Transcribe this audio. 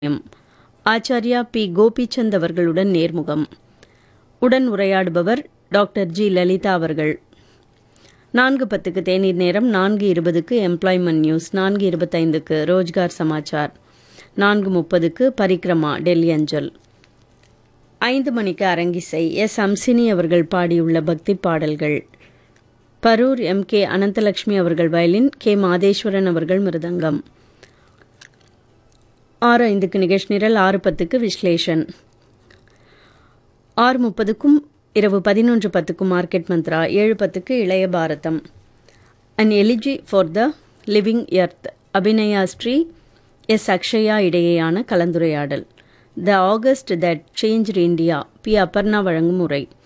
M. Acharya B Gopichand அவர்களுடன் நேர்முகம் உடன் உரையாடுபவர் டாக்டர் ஜி லலிதா அவர்கள் நான்கு பத்துக்கு தேநீர் நேரம் நான்கு இருபதுக்கு எம்ப்ளாய்மெண்ட் நியூஸ் நான்கு இருபத்தைந்துக்கு ரோஜ்கார் சமாச்சார் நான்கு முப்பதுக்கு பரிக்ரமா டெல்லி அஞ்சல் ஐந்து மணிக்கு அரங்கிசை எஸ் அம்சினி அவர்கள் பாடியுள்ள பக்தி பாடல்கள் பரூர் எம் கே அனந்தலட்சுமி அவர்கள் வயலின் கே மாதேஸ்வரன் அவர்கள் மிருதங்கம் ஆறு ஐந்துக்கு நிகழ்ச்சி நிரல் ஆறு பத்துக்கு விஸ்லேஷன் ஆறு முப்பதுக்கும் இரவு பதினொன்று பத்துக்கும் மார்க்கெட் மந்த்ரா ஏழு பத்துக்கு இளைய பாரதம் and elegy for the living earth Abhinaya Sri S Akshaya இடையேயான கலந்துரையாடல் the August that change India P Aparna வழங்கும் உரை